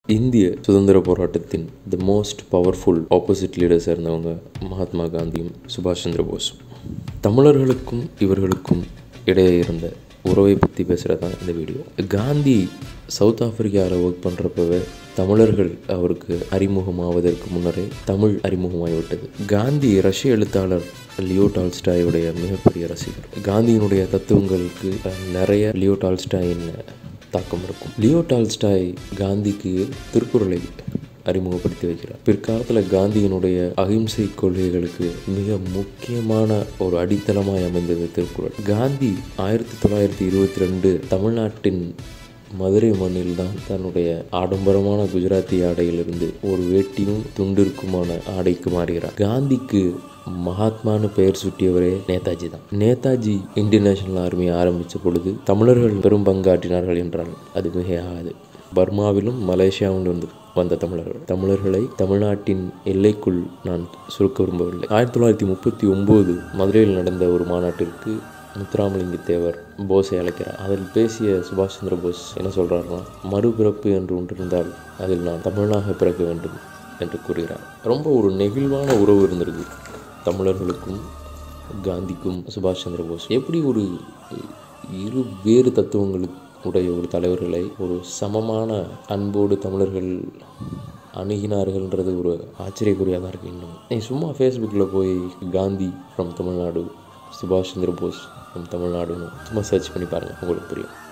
இந்திய சுதந்திர போராட்டத்தின் the most powerful opposite leaders இருந்தவங்க மகாத்மா காந்தியும் சுபாஷ் சந்திர போஸும் தமிழர்களுக்கும் இவர்களுக்கும் இடையே இருந்த உறவை பற்றி பேசுகிறது தான் இந்த வீடியோ காந்தி சவுத் ஆப்பிரிக்காவில் ஒர்க் பண்ணுறப்பவே தமிழர்கள் அவருக்கு அறிமுகமாவதற்கு முன்னரே தமிழ் அறிமுகமாகிவிட்டது காந்தி ரஷ்ய எழுத்தாளர் லியோ டால்ஸ்டாயுடைய மிகப்பெரிய ரசிகர் காந்தியினுடைய தத்துவங்களுக்கு அஹ், நிறைய லியோ டால்ஸ்டாயின் தாக்கம் இருக்கும் லியோ டால்ஸ்டாய் காந்திக்கு திருக்குறளை அறிமுகப்படுத்தி வைக்கிறார் பிற்காலத்தில் காந்தியினுடைய அகிம்சை கொள்கைகளுக்கு மிக முக்கியமான ஒரு அடித்தளமாய் அமைந்தது திருக்குறள் காந்தி ஆயிரத்தி தொள்ளாயிரத்தி இருபத்தி ரெண்டு தமிழ்நாட்டின் மதுரை மண்ணில் தான் தன்னுடைய ஆடம்பரமான குஜராத்தி ஆடையிலிருந்து ஒரு வேட்டியும் துண்டிற்குமான ஆடைக்கு மாறுகிறார் காந்திக்கு மகாத்மான்னு பெயர் சூட்டியவரே நேதாஜி தான் நேதாஜி இந்தியன் நேஷனல் ஆர்மியை ஆரம்பித்த பொழுது தமிழர்கள் பெரும் பங்காற்றினார்கள் என்றால் அது மிகையாகாது பர்மாவிலும் மலேசியாவிலும் இருந்து வந்த தமிழர்கள் தமிழர்களை தமிழ்நாட்டின் எல்லைக்குள் நான் சுருக்க விரும்பவில்லை ஆயிரத்தி தொள்ளாயிரத்தி முப்பத்தி ஒம்பது மதுரையில் நடந்த ஒரு மாநாட்டிற்கு முத்துராமலிங்க தேவர் போஸை அழைக்கிறார் அதில் பேசிய சுபாஷ் சந்திர போஸ் என்ன சொல்கிறாருன்னா மறுபிறப்பு என்று ஒன்று இருந்தால் அதில் நான் தமிழனாக பிறக்க வேண்டும் என்று கூறுகிறார் ரொம்ப ஒரு நெகிழ்வான உறவு இருந்திருக்கு தமிழர்களுக்கும் காந்திக்கும் சுபாஷ் சந்திர போஸ் எப்படி ஒரு இரு வேறு தத்துவங்களுக்கு உடைய ஒரு தலைவர்களை ஒரு சமமான அன்போடு தமிழர்கள் அணுகினார்கள்ன்றது ஒரு ஆச்சரியக்குறியாக தான் இருக்குது இன்னும் நீ சும்மா ஃபேஸ்புக்கில் போய் காந்தி ஃப்ரம் தமிழ்நாடு சுபாஷ் சந்திர போஸ் ஃப்ரம் தமிழ்நாடுன்னு சும்மா சர்ச் பண்ணி பாருங்கள் உங்களுக்கு புரியும்